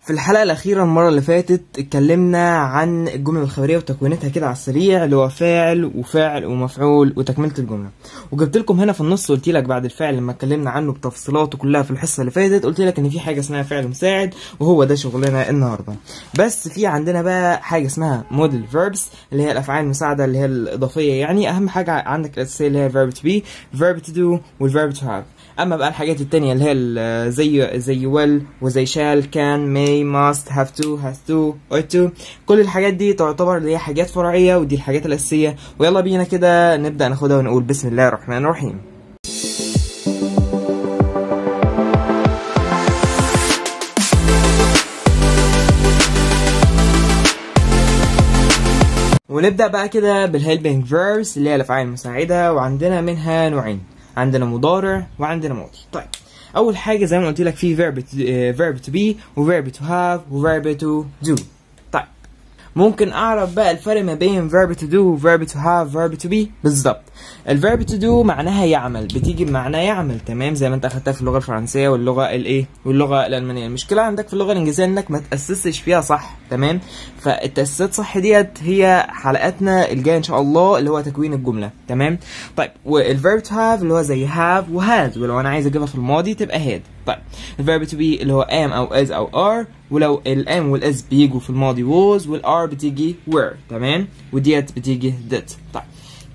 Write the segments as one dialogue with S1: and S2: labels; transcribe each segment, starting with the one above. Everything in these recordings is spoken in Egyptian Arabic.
S1: في الحلقة الأخيرة المرة اللي فاتت اتكلمنا عن الجملة الخبرية وتكوينتها كده على السريع اللي هو فاعل وفاعل ومفعول وتكملة الجملة وجبت لكم هنا في النص قلت لك بعد الفعل لما اتكلمنا عنه بتفصيلاته كلها في الحصة اللي فاتت قلت لك إن في حاجة اسمها فعل مساعد وهو ده شغلنا النهاردة بس في عندنا بقى حاجة اسمها موديل فيربس اللي هي الأفعال المساعدة اللي هي الإضافية يعني أهم حاجة عندك الأساسية اللي هي verb to be verb to do والverb to have اما بقى الحاجات التانية اللي هي ال- زي زي will وزي shall can may must have to has to ought to كل الحاجات دي تعتبر اللي هي حاجات فرعية ودي الحاجات الأساسية ويلا بينا كده نبدأ ناخدها ونقول بسم الله الرحمن الرحيم ونبدأ بقى كده بالهيلبينج فيربس اللي هي الأفعال المساعدة وعندنا منها نوعين عندنا مضارع وعندنا ماضي طيب أول حاجة زي ما قلت لك في verb to, uh, verb to be و verb to have و verb to do طيب ممكن أعرف بقى الفرق ما بين verb to do و verb to have verb to be بالظبط الverb to do معناها يعمل بتيجي بمعنى يعمل تمام زي ما انت اخدتها في اللغة الفرنسية واللغة الايه واللغة الألمانية المشكلة عندك في اللغة الإنجليزية انك ما تأسسش فيها صح تمام فالتأسيسات صح ديت هي حلقاتنا الجاية ان شاء الله اللي هو تكوين الجملة تمام طيب والverb to have اللي هو زي have و has ولو انا عايز اجيبها في الماضي تبقى had طيب الverb to be اللي هو am او is او are ولو الام والاس بيجوا في الماضي was والار بتيجي were تمام وديت بتيجي did طيب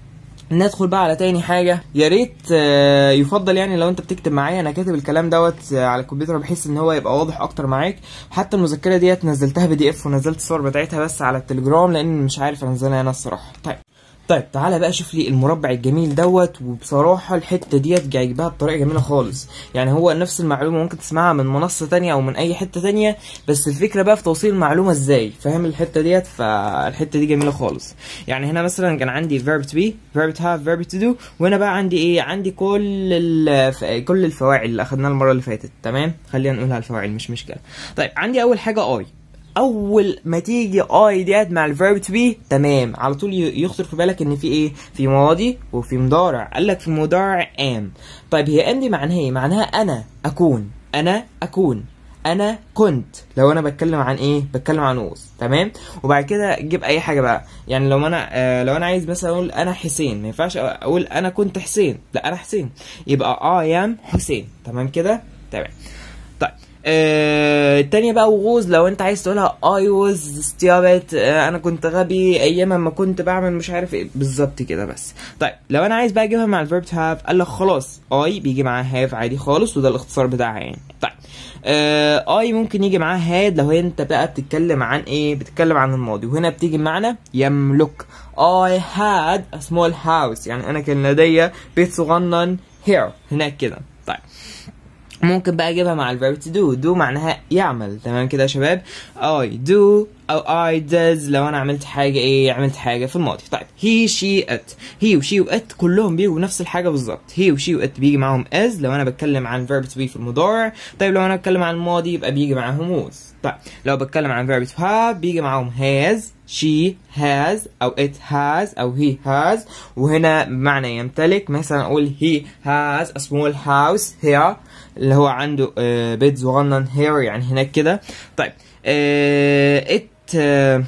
S1: ندخل بقى على تاني حاجة يا ريت آه، يفضل يعني لو انت بتكتب معايا انا كاتب الكلام دوت آه، على الكمبيوتر بحيث ان هو يبقى واضح اكتر معاك حتى المذكرة ديت نزلتها بي دي اف ونزلت الصور بتاعتها بس على التليجرام لان مش عارف انزلها انا الصراحة طيب طيب تعالى بقى شوف لي المربع الجميل دوت وبصراحة الحتة ديت جايبها بطريقة جميلة خالص يعني هو نفس المعلومة ممكن تسمعها من منصة تانية او من اي حتة تانية بس الفكرة بقى في توصيل المعلومة ازاي فاهم الحتة ديت فالحتة دي جميلة خالص يعني هنا مثلا كان عندي verb to be verb to have verb to do وهنا بقى عندي ايه عندي كل الف... كل الفواعل اللي اخدناها المرة اللي فاتت تمام خلينا نقولها الفواعل مش مشكلة طيب عندي اول حاجة I اول ما تيجي اي ديت مع الفيرب تو بي تمام على طول ي- يخطر في بالك ان في ايه في ماضي وفي مضارع قال لك في مضارع ام طيب هي ام دي معناها ايه معناها انا اكون انا اكون انا كنت لو انا بتكلم عن ايه بتكلم عن ووز تمام وبعد كده جيب اي حاجه بقى يعني لو انا آه لو انا عايز مثلا اقول انا حسين ما ينفعش اقول انا كنت حسين لا انا حسين يبقى اي ام حسين تمام كده تمام طيب آه، التانية بقى وغوز لو انت عايز تقولها I was stupid آه، انا كنت غبي ايام ما كنت بعمل مش عارف ايه بالظبط كده بس طيب لو انا عايز بقى اجيبها مع الفيرب to have قال لك خلاص I بيجي معاها have عادي خالص وده الاختصار بتاعها يعني طيب آه I ممكن يجي معاها had لو هي انت بقى بتتكلم عن ايه بتتكلم عن الماضي وهنا بتيجي بمعنى يملك I had a small house يعني انا كان لدي بيت صغنن here هناك كده طيب ممكن بقى اجيبها مع الفيرب to do do معناها يعمل تمام كده يا شباب I do او I does لو انا عملت حاجة ايه عملت حاجة في الماضي طيب he she it he و she و it كلهم بيجوا نفس الحاجة بالظبط he و she و it بيجي معاهم as لو انا بتكلم عن verb to be في المضارع طيب لو انا بتكلم عن الماضي يبقى بيجي معاهم was طيب لو بتكلم عن verb to have بيجي معاهم has she has او it has او he has وهنا بمعنى يمتلك مثلا اقول he has a small house here اللي هو عنده آه، بيت صغنن here يعني هناك كده طيب آه، it آه،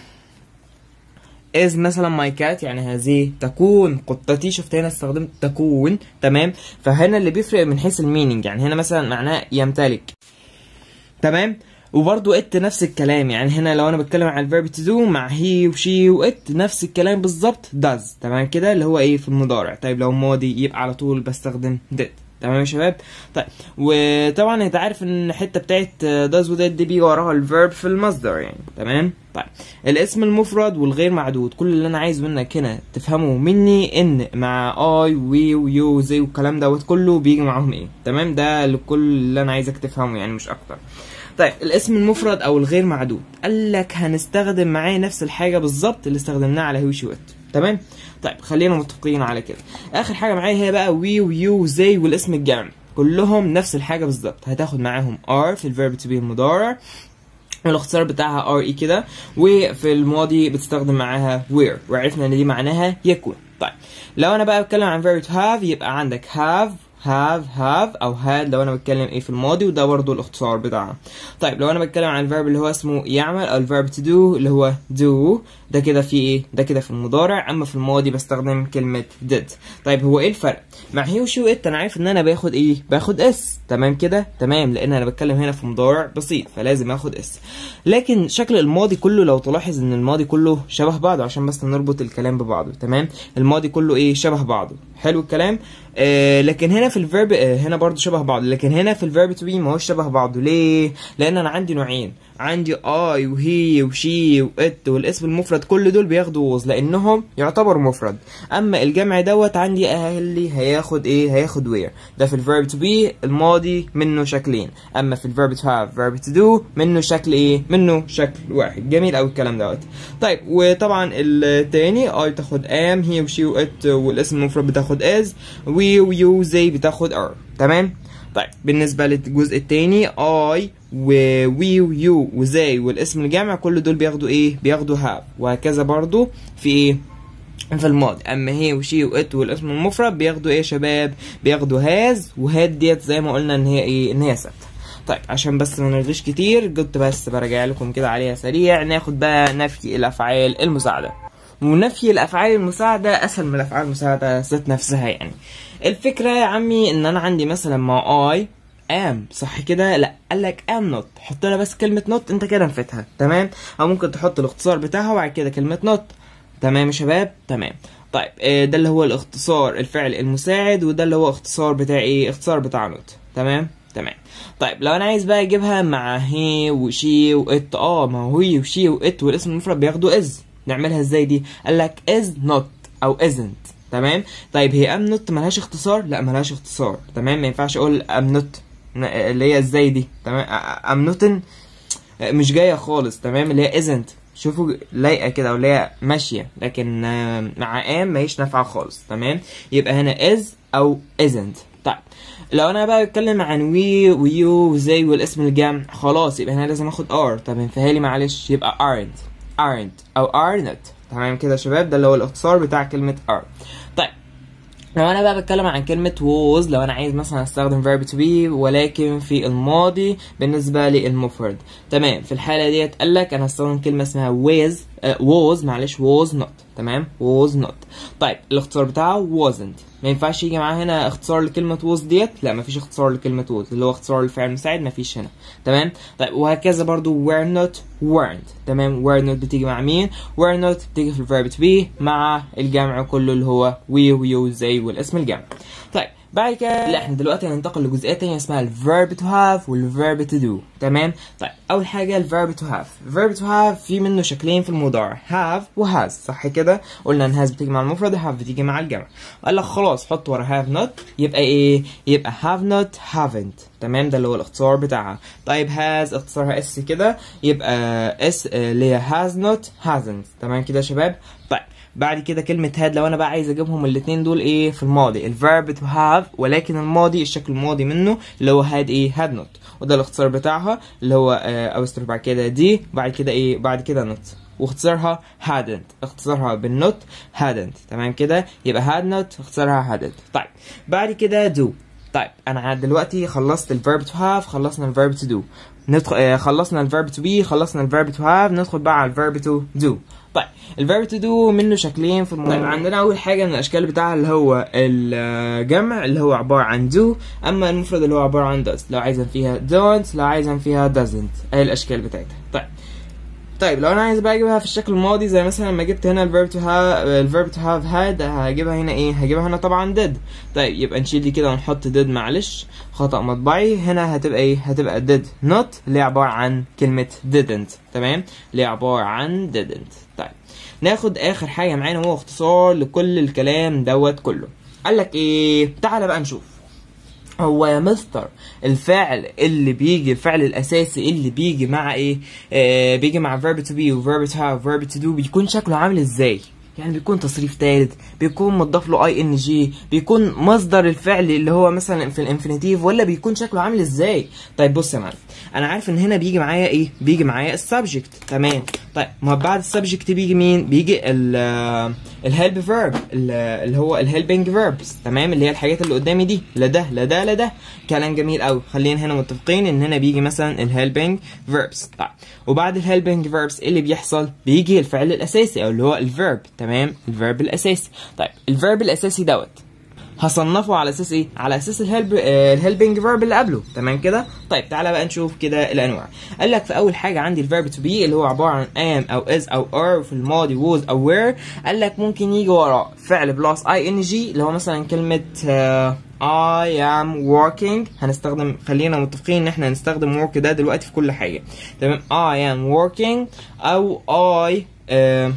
S1: is مثلا my cat يعني هذه تكون قطتي شفت هنا استخدمت تكون تمام فهنا اللي بيفرق من حيث المينينج يعني هنا مثلا معناه يمتلك تمام وبرضو ات نفس الكلام يعني هنا لو انا بتكلم عن الفيرب تو دو مع هي وشي وات نفس الكلام بالظبط does تمام كده اللي هو ايه في المضارع طيب لو ماضي يبقى على طول بستخدم did تمام يا شباب طيب وطبعا انت عارف ان الحته بتاعت does و did دي بيجي وراها الفيرب في المصدر يعني تمام طيب الاسم المفرد والغير معدود كل اللي انا عايز منك هنا تفهمه مني ان مع اي وي ويو زي والكلام دوت كله بيجي معاهم ايه تمام ده اللي كل اللي انا عايزك تفهمه يعني مش اكتر طيب الاسم المفرد او الغير معدود قال لك هنستخدم معاه نفس الحاجه بالظبط اللي استخدمناها على هيوشي وات تمام طيب خلينا متفقين على كده اخر حاجه معايا هي بقى وي ويو وزي والاسم الجمعي كلهم نفس الحاجه بالظبط هتاخد معاهم ار في الفيرب تو بي المضارع والاختصار بتاعها ار اي كده وفي الماضي بتستخدم معاها where وعرفنا ان دي معناها يكون طيب لو انا بقى بتكلم عن verb to have يبقى عندك have have have او had لو انا بتكلم ايه في الماضي وده برضو الاختصار بتاعها طيب لو انا بتكلم عن الفيرب اللي هو اسمه يعمل او الفيرب to do اللي هو do ده كده في ايه ده كده في المضارع اما في الماضي بستخدم كلمه did طيب هو ايه الفرق مع هي وشي وات انا عارف ان انا باخد ايه باخد اس تمام كده تمام لان انا بتكلم هنا في مضارع بسيط فلازم اخد اس لكن شكل الماضي كله لو تلاحظ ان الماضي كله شبه بعضه عشان بس نربط الكلام ببعضه تمام الماضي كله ايه شبه بعضه حلو الكلام آه لكن هنا في الفيرب آه هنا برضو شبه بعض لكن هنا في الفيرب تو بي ما هوش شبه بعضه ليه لان انا عندي نوعين عندي اي وهي وشي وات والاسم المفرد كل دول بياخدوا ووز لانهم يعتبروا مفرد اما الجمع دوت عندي اهلي هياخد ايه هياخد وير ده في الفيرب تو بي الماضي منه شكلين اما في الفيرب تو هاف فيرب تو دو منه شكل ايه منه شكل واحد جميل قوي الكلام دوت طيب وطبعا التاني اي بتاخد ام هي وشي وات والاسم المفرد بتاخد از وي ويو زي بتاخد ار تمام طيب بالنسبه للجزء التاني اي ووي ويو وزي والاسم الجامع كل دول بياخدوا ايه بياخدوا هاف وهكذا برضو في ايه في الماضي اما هي وشي وات والاسم المفرد بياخدوا ايه يا شباب بياخدوا هاز وهاد ديت زي ما قلنا ان هي ايه ان هي ثابته طيب عشان بس ما نرغيش كتير كنت بس براجع لكم كده عليها سريع ناخد بقى نفي الافعال المساعده ونفي الافعال المساعده اسهل من الافعال المساعده ذات نفسها يعني الفكره يا عمي ان انا عندي مثلا مع اي ام صح كده لا قال لك ام نوت حط لها بس كلمه نوت انت كده نفيتها تمام او ممكن تحط الاختصار بتاعها وبعد كده كلمه نوت تمام يا شباب تمام طيب آه، ده اللي هو الاختصار الفعل المساعد وده اللي هو اختصار بتاع ايه اختصار بتاع نوت تمام تمام طيب لو انا عايز بقى اجيبها مع هي وشي وات اه ما هو هي وشي وات والاسم المفرد بياخدوا از نعملها ازاي دي قال لك از نوت او isn't تمام طيب هي ام نوت ملهاش اختصار لا ملهاش اختصار تمام ما ينفعش اقول ام نوت اللي هي ازاي دي تمام ام نوتن مش جايه خالص تمام اللي هي isn't شوفوا لايقه كده واللي هي ماشيه لكن آه، مع ام ماهيش نافعه خالص تمام يبقى هنا is او isn't طيب لو انا بقى بتكلم عن وي ويو وزي والاسم الجمع خلاص يبقى هنا لازم اخد ار طب انفيها لي معلش يبقى aren't aren't او are not تمام كده يا شباب ده اللي هو الاختصار بتاع كلمه are طيب لو انا بقى بتكلم عن كلمة was لو انا عايز مثلا استخدم verb to be ولكن في الماضي بالنسبة للمفرد تمام في الحالة ديت قال لك انا هستخدم كلمة اسمها was uh, was معلش was not تمام was not طيب الاختصار بتاعه wasn't ما ينفعش يجي معاه هنا اختصار لكلمة was ديت لا مفيش اختصار لكلمة was اللي هو اختصار للفعل المساعد مفيش هنا تمام طيب وهكذا برضو were not weren't تمام were not بتيجي مع مين were not بتيجي في الفيرب to be مع الجمع كله اللي هو we ويو زي والاسم الجمع طيب بعد كده لا احنا دلوقتي هننتقل لجزئيه تانية اسمها الفيرب تو هاف والفيرب تو دو تمام طيب اول حاجه الفيرب تو هاف الفيرب تو هاف في منه شكلين في المضارع هاف وهاز صح كده قلنا ان هاز بتيجي مع المفرد هاف بتيجي مع الجمع قال لك خلاص حط ورا هاف نوت يبقى ايه يبقى هاف نوت هافنت تمام ده اللي هو الاختصار بتاعها طيب هاز اختصارها اس كده يبقى اس اللي هي هاز نوت هازنت تمام كده يا شباب طيب بعد كده كلمة هاد لو انا بقى عايز اجيبهم الاتنين دول ايه في الماضي الفيرب تو هاف ولكن الماضي الشكل الماضي منه اللي هو هاد ايه هاد نوت وده الاختصار بتاعها اللي هو آه اوستر بعد كده دي بعد كده ايه بعد كده نوت واختصارها hadn't اختصارها بالنوت hadn't تمام كده يبقى had not اختصارها hadn't طيب بعد كده do طيب انا دلوقتي خلصت الفيرب تو هاف خلصنا الفيرب تو دو ندخل آه خلصنا الفيرب تو بي خلصنا الفيرب تو هاف ندخل بقى على الفيرب تو دو طيب الفيرب تو دو منه شكلين في الموضوع طيب عندنا اول حاجه من الاشكال بتاعها اللي هو الجمع اللي هو عباره عن do اما المفرد اللي هو عباره عن does لو عايزا فيها don't لو عايزا فيها doesn't اهي الاشكال بتاعتها طيب طيب لو انا عايز بقى اجيبها في الشكل الماضي زي مثلا لما جبت هنا الفيرب تو هاف الفيرب تو هاف هاد هجيبها هنا ايه هجيبها هنا طبعا did طيب يبقى نشيل دي كده ونحط did معلش خطأ مطبعي هنا هتبقى ايه هتبقى did not اللي هي عبارة عن كلمة didn't تمام اللي هي عبارة عن didn't طيب ناخد اخر حاجة معانا هو اختصار لكل الكلام دوت كله قال لك ايه تعالى بقى نشوف هو يا مستر الفعل اللي بيجي الفعل الاساسي اللي بيجي مع ايه آه بيجي مع verb to be و verb to have verb to do بيكون شكله عامل ازاي يعني بيكون تصريف ثالث بيكون مضاف له اي ان جي بيكون مصدر الفعل اللي هو مثلا في الانفينيتيف ولا بيكون شكله عامل ازاي طيب بص يا معلم انا عارف ان هنا بيجي معايا ايه بيجي معايا السبجكت تمام طيب ما بعد السبجكت بيجي مين بيجي الهيلب فيرب اللي هو الهيلبنج فيربس تمام اللي هي الحاجات اللي قدامي دي لا ده لا ده لا ده كلام جميل قوي خلينا هنا متفقين ان هنا بيجي مثلا الهيلبنج فيربس طيب وبعد الهيلبنج فيربس ايه اللي بيحصل بيجي الفعل الاساسي او اللي هو الفيرب تمام الفيرب الاساسي طيب الفيرب الاساسي دوت هصنفه على اساس ايه على اساس الهيلب آه الهيلبنج فيرب اللي قبله تمام كده طيب تعالى بقى نشوف كده الانواع قال لك في اول حاجه عندي الفيرب تو بي اللي هو عباره عن am او is او are في الماضي was او were قال لك ممكن يجي وراه فعل بلس اي ان جي اللي هو مثلا كلمه آه I am working هنستخدم خلينا متفقين ان احنا هنستخدم work ده دلوقتي في كل حاجه تمام I am working او I آه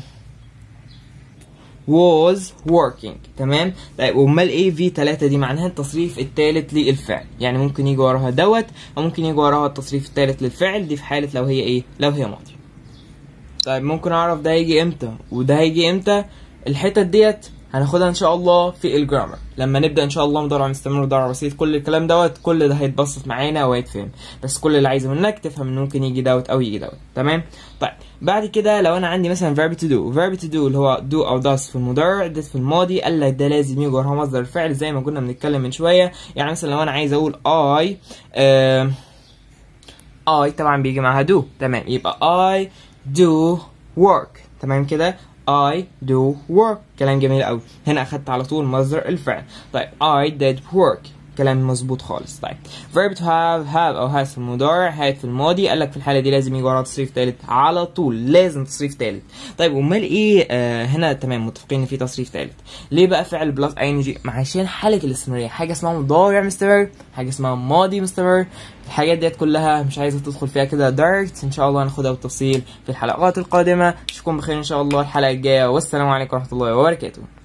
S1: was working تمام طيب امال ايه في 3 دي معناها التصريف الثالث للفعل يعني ممكن يجي وراها دوت او ممكن يجي وراها التصريف الثالث للفعل دي في حاله لو هي ايه لو هي ماضي طيب ممكن اعرف ده هيجي امتى وده هيجي امتى الحتت ديت هناخدها ان شاء الله في الجرامر لما نبدا ان شاء الله مضارع مستمر مضارع بسيط كل الكلام دوت كل ده هيتبسط معانا وهيتفهم بس كل اللي عايزه منك تفهم ان ممكن يجي دوت او يجي دوت تمام طيب بعد كده لو انا عندي مثلا verb to do verb to do اللي هو do او does في المضارع does في الماضي قال لك ده لازم يجي وراها مصدر الفعل زي ما كنا بنتكلم من شويه يعني مثلا لو انا عايز اقول I آه I طبعا بيجي معاها do تمام يبقى I do work تمام كده I do work كلام جميل قوي هنا اخدت على طول مصدر الفعل طيب I did work كلام مظبوط خالص طيب verb to have have او has في المضارع had في الماضي قال لك في الحاله دي لازم يجي وراها تصريف ثالث على طول لازم تصريف ثالث طيب امال ايه آه هنا تمام متفقين ان في تصريف ثالث ليه بقى فعل بلس اي ان جي عشان حاله الاستمراريه حاجه اسمها مضارع مستمر حاجه اسمها ماضي مستمر الحاجات ديت كلها مش عايزه تدخل فيها كده دايركت ان شاء الله هناخدها بالتفصيل في الحلقات القادمه اشوفكم بخير ان شاء الله الحلقه الجايه والسلام عليكم ورحمه الله وبركاته